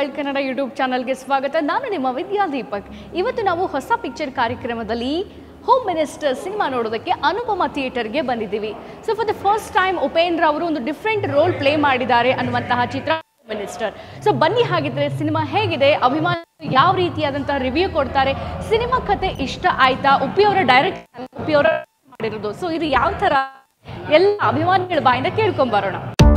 world Kannada YouTube ಚಾನಲ್ಗೆ ಸ್ವಾಗತ ನಾನು ನಿಮ್ಮ ವಿದ್ಯಾ ದೀಪಕ್ ಇವತ್ತು ನಾವು ಹೊಸ ಪಿಕ್ಚರ್ ಕಾರ್ಯಕ್ರಮದಲ್ಲಿ ಹೋಮ್ ಮಿನಿಸ್ಟರ್ ಸಿನಿಮಾ ನೋಡೋದಕ್ಕೆ ಅನುಪಮ ಥಿಯೇಟರ್ಗೆ ಬಂದಿದ್ದೀವಿ so for the first time Upendra ಅವರು ಒಂದು ಡಿಫ್ರೆಂಟ್ ರೋಲ್ ಪ್ಲೇ ಮಾಡಿದ್ದಾರೆ ಅನ್ನುವಂತಹ ಚಿತ್ರ ಮಿನಿಸ್ಟರ್ ಸೊ ಬನ್ನಿ ಹಾಗಿದ್ರೆ ಸಿನಿಮಾ ಹೇಗಿದೆ ಅಭಿಮಾನ ಯಾವ ರೀತಿಯಾದಂತಹ ರಿವ್ಯೂ ಕೊಡ್ತಾರೆ ಸಿನಿಮಾ ಕತೆ ಇಷ್ಟ ಆಯ್ತಾ ಉಪ್ಪಿ ಅವರ ಡೈರೆಕ್ಟ್ ಉಪ್ಪಿ ಅವರ ಮಾಡಿರೋದು ಸೊ ಇದು ಯಾವ ಥರ ಎಲ್ಲ ಅಭಿಮಾನಿಗಳ ಬಾಯಿಂದ ಕೇಳ್ಕೊಂಬರೋಣ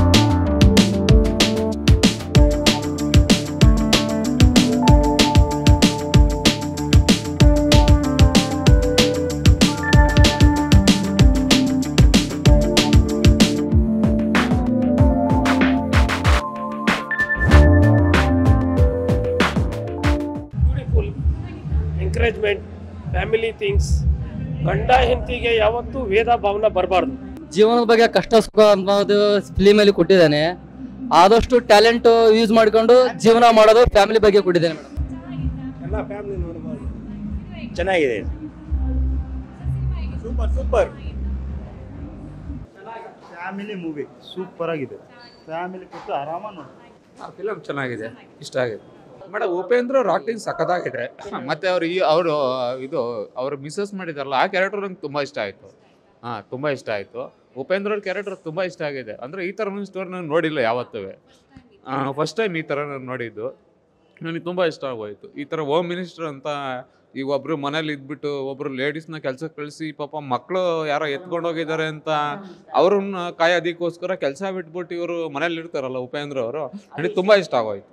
ಬ್ಯೂಟಿಫುಲ್ ಎಂಕರೇಜ್ಮೆಂಟ್ ಫ್ಯಾಮಿಲಿ ಥಿಂಗ್ಸ್ ಗಂಡ ಹೆಂಡತಿಗೆ ಯಾವತ್ತೂ ವೇದ ಭಾವನ ಬರಬಾರ್ದು ಜೀವನದ ಬಗ್ಗೆ ಕಷ್ಟ ಸುಖ ಅನ್ನೋದು ಫಿಲಿಮಲ್ಲಿ ಕೊಟ್ಟಿದ್ದಾನೆ ಆದಷ್ಟು ಟ್ಯಾಲೆಂಟ್ ಯೂಸ್ ಮಾಡ್ಕೊಂಡು ಜೀವನ ಮಾಡೋದು ಫ್ಯಾಮಿಲಿ ಬಗ್ಗೆ ಕೊಟ್ಟಿದ್ದಾನೆ ಮೇಡಮ್ ಎಲ್ಲ ಫ್ಯಾಮಿಲಿ ನೋಡಬಹುದು ಚೆನ್ನಾಗಿದೆ super super family movie super ಆಗಿದೆ ಫ್ಯಾಮಿಲಿ ಕೂತು ಆರಾಮಾಗಿ ನೋಡಿ ಫಿಲಮ್ ಚೆನ್ನಾಗಿದೆ ಇಷ್ಟ ಆಗಿದೆ ಮೇಡಮ್ ಉಪೇಂದ್ರ ಅವ್ರ ಆಕ್ಟಿಂಗ್ ಸಖತ್ತಾಗಿದೆ ಮತ್ತೆ ಅವ್ರು ಈ ಅವರು ಇದು ಅವ್ರ ಮಿಸಸ್ ಮಾಡಿದಾರಲ್ಲ ಆ ಕ್ಯಾರೆಕ್ಟರ್ ನಂಗೆ ತುಂಬಾ ಇಷ್ಟ ಆಯ್ತು ಹಾ ತುಂಬಾ ಇಷ್ಟ ಆಯ್ತು ಉಪೇಂದ್ರ ಅವ್ರ ಕ್ಯಾರೆಕ್ಟರ್ ತುಂಬಾ ಇಷ್ಟ ಆಗಿದೆ ಅಂದ್ರೆ ಈ ತರ ಸ್ಟೋರಿ ನಾನು ನೋಡಿಲ್ಲ ಯಾವತ್ತೂ ಫಸ್ಟ್ ಟೈಮ್ ಈ ತರ ನಾನು ನೋಡಿದ್ದು ನನಗೆ ತುಂಬಾ ಇಷ್ಟ ಆಗೋಯ್ತು ಈ ತರ ಹೋಮ್ ಮಿನಿಸ್ಟರ್ ಅಂತ ಈಗ ಒಬ್ರು ಮನೇಲಿ ಇದ್ಬಿಟ್ಟು ಒಬ್ರು ಲೇಡೀಸ್ನ ಕೆಲ್ಸಕ್ಕೆ ಕಳಿಸಿ ಪಾಪ ಮಕ್ಕಳು ಯಾರೋ ಎತ್ಕೊಂಡು ಹೋಗಿದ್ದಾರೆ ಅಂತ ಅವ್ರನ್ನ ಕಾಯೋದಕ್ಕೋಸ್ಕರ ಕೆಲಸ ಬಿಟ್ಬಿಟ್ಟು ಇವರು ಮನೇಲಿ ಇರ್ತಾರಲ್ಲ ಉಪೇಂದ್ರ ಅವರು ನನಗೆ ತುಂಬಾ ಇಷ್ಟ ಆಗೋಯ್ತು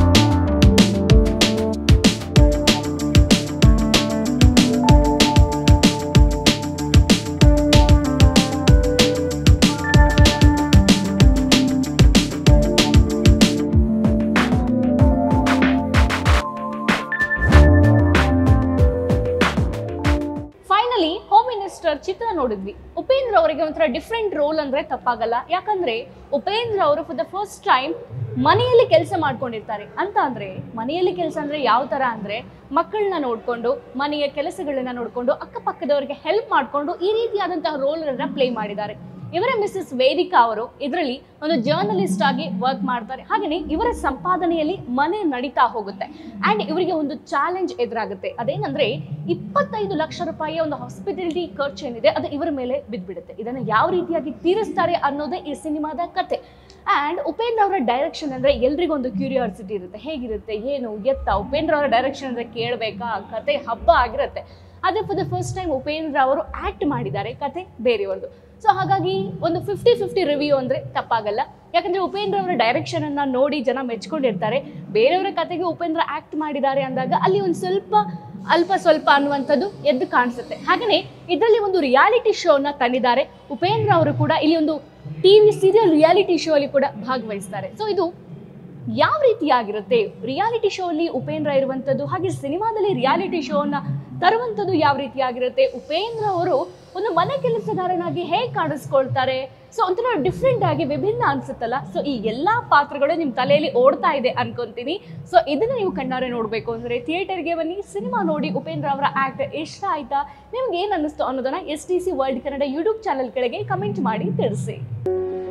ಫೈನಲಿ ಹೋಮ್ ಮಿನಿಸ್ಟರ್ ಚಿತ್ರ ನೋಡಿದ್ವಿ ಉಪೇಂದ್ರ ಅವರಿಗೆ ಒಂಥರ ಡಿಫ್ರೆಂಟ್ ರೋಲ್ ಅಂದ್ರೆ ತಪ್ಪಾಗಲ್ಲ ಯಾಕಂದ್ರೆ ಉಪೇಂದ್ರ ಅವರು ಫಾರ್ ದ ಫಸ್ಟ್ ಟೈಮ್ ಮನೆಯಲ್ಲಿ ಕೆಲಸ ಮಾಡ್ಕೊಂಡಿರ್ತಾರೆ ಅಂತ ಅಂದ್ರೆ ಮನೆಯಲ್ಲಿ ಕೆಲಸ ಅಂದ್ರೆ ಯಾವ ತರ ಅಂದ್ರೆ ಮಕ್ಕಳನ್ನ ನೋಡ್ಕೊಂಡು ಮನೆಯ ಕೆಲಸಗಳನ್ನ ನೋಡ್ಕೊಂಡು ಅಕ್ಕಪಕ್ಕದವರಿಗೆ ಹೆಲ್ಪ್ ಮಾಡ್ಕೊಂಡು ಈ ರೀತಿಯಾದಂತಹ ರೋಲ್ ಅನ್ನ ಪ್ಲೇ ಮಾಡಿದ್ದಾರೆ ಇವರ ಮಿಸಸ್ ವೇದಿಕಾ ಅವರು ಇದರಲ್ಲಿ ಒಂದು ಜರ್ನಲಿಸ್ಟ್ ಆಗಿ ವರ್ಕ್ ಮಾಡ್ತಾರೆ ಹಾಗೆಯೇ ಇವರ ಸಂಪಾದನೆಯಲ್ಲಿ ಮನೆ ನಡೀತಾ ಹೋಗುತ್ತೆ ಅಂಡ್ ಇವರಿಗೆ ಒಂದು ಚಾಲೆಂಜ್ ಎದುರಾಗುತ್ತೆ ಅದೇನಂದ್ರೆ ಇಪ್ಪತ್ತೈದು ಲಕ್ಷ ರೂಪಾಯಿಯ ಒಂದು ಹಾಸ್ಪಿಟಾಲಿಟಿ ಖರ್ಚು ಏನಿದೆ ಅದು ಇವರ ಮೇಲೆ ಬಿದ್ದ್ಬಿಡುತ್ತೆ ಇದನ್ನು ಯಾವ ರೀತಿಯಾಗಿ ತೀರಿಸ್ತಾರೆ ಅನ್ನೋದೇ ಈ ಸಿನಿಮಾದ ಕತೆ ಅಂಡ್ ಉಪೇಂದ್ರ ಅವರ ಡೈರೆಕ್ಷನ್ ಅಂದ್ರೆ ಎಲ್ರಿಗೊಂದು ಕ್ಯೂರಿಯಾಸಿಟಿ ಇರುತ್ತೆ ಹೇಗಿರುತ್ತೆ ಏನು ಎತ್ತ ಉಪೇಂದ್ರ ಅವರ ಡೈರೆಕ್ಷನ್ ಅಂದ್ರೆ ಕೇಳಬೇಕಾ ಕತೆ ಹಬ್ಬ ಆಗಿರುತ್ತೆ ಅದೇ for the first time Upendra ಅವರು ಆಕ್ಟ್ ಮಾಡಿದ್ದಾರೆ ಕತೆ ಬೇರೆಯವ್ರದ್ದು ಸೊ ಹಾಗಾಗಿ ಒಂದು ಫಿಫ್ಟಿ ಫಿಫ್ಟಿ ರಿವ್ಯೂ ಅಂದ್ರೆ ತಪ್ಪಾಗಲ್ಲ ಯಾಕಂದ್ರೆ ಉಪೇಂದ್ರ ಅವರ ಡೈರೆಕ್ಷನ್ ಅನ್ನ ನೋಡಿ ಜನ ಮೆಚ್ಕೊಂಡಿರ್ತಾರೆ ಬೇರೆಯವರ ಕತೆಗೆ ಉಪೇಂದ್ರ ಆಕ್ಟ್ ಮಾಡಿದ್ದಾರೆ ಅಂದಾಗ ಅಲ್ಲಿ ಒಂದು ಸ್ವಲ್ಪ ಅಲ್ಪ ಸ್ವಲ್ಪ ಅನ್ನುವಂಥದ್ದು ಎದ್ದು ಕಾಣಿಸುತ್ತೆ ಹಾಗೆಯೇ ಇದರಲ್ಲಿ ಒಂದು ರಿಯಾಲಿಟಿ ಶೋನ ತಂದಿದ್ದಾರೆ ಉಪೇಂದ್ರ ಅವರು ಕೂಡ ಇಲ್ಲಿ ಒಂದು ಟಿವಿ ಸೀರಿಯಲ್ ರಿಯಾಲಿಟಿ ಶೋ ಅಲ್ಲಿ ಕೂಡ ಭಾಗವಹಿಸ್ತಾರೆ ಸೊ ಇದು ಯಾವ ರೀತಿಯಾಗಿರುತ್ತೆ ರಿಯಾಲಿಟಿ ಶೋ ಅಲ್ಲಿ ಉಪೇಂದ್ರ ಇರುವಂಥದ್ದು ಹಾಗೆ ಸಿನಿಮಾದಲ್ಲಿ ರಿಯಾಲಿಟಿ ಶೋನ ತರುವಂಥದ್ದು ಯಾವ ರೀತಿಯಾಗಿರುತ್ತೆ ಉಪೇಂದ್ರ ಅವರು ಒಂದು ಮನೆ ಕೆಲಸಗಾರನಾಗಿ ಹೇಗೆ ಕಾಣಿಸ್ಕೊಳ್ತಾರೆ ಸೊ ಒಂಥರ ಡಿಫ್ರೆಂಟ್ ಆಗಿ ವಿಭಿನ್ನ ಅನ್ಸುತ್ತಲ್ಲ ಸೊ ಈ ಎಲ್ಲಾ ಪಾತ್ರಗಳು ನಿಮ್ಮ ತಲೆಯಲ್ಲಿ ಓಡ್ತಾ ಇದೆ ಅನ್ಕೊಂತೀನಿ ಸೊ ಇದನ್ನ ನೀವು ಕಣ್ಣಾರೆ ನೋಡಬೇಕು ಅಂದ್ರೆ ಥಿಯೇಟರ್ಗೆ ಬನ್ನಿ ಸಿನಿಮಾ ನೋಡಿ ಉಪೇಂದ್ರ ಅವರ ಆಕ್ಟ್ ಇಷ್ಟ ಆಯ್ತಾ ನಿಮ್ಗೆ ಏನ್ ಅನ್ನಿಸ್ತು ಅನ್ನೋದನ್ನ S T C world Kannada YouTube channel ಕೆಳಗೆ ಕಮೆಂಟ್ ಮಾಡಿ ತಿಳಿಸಿ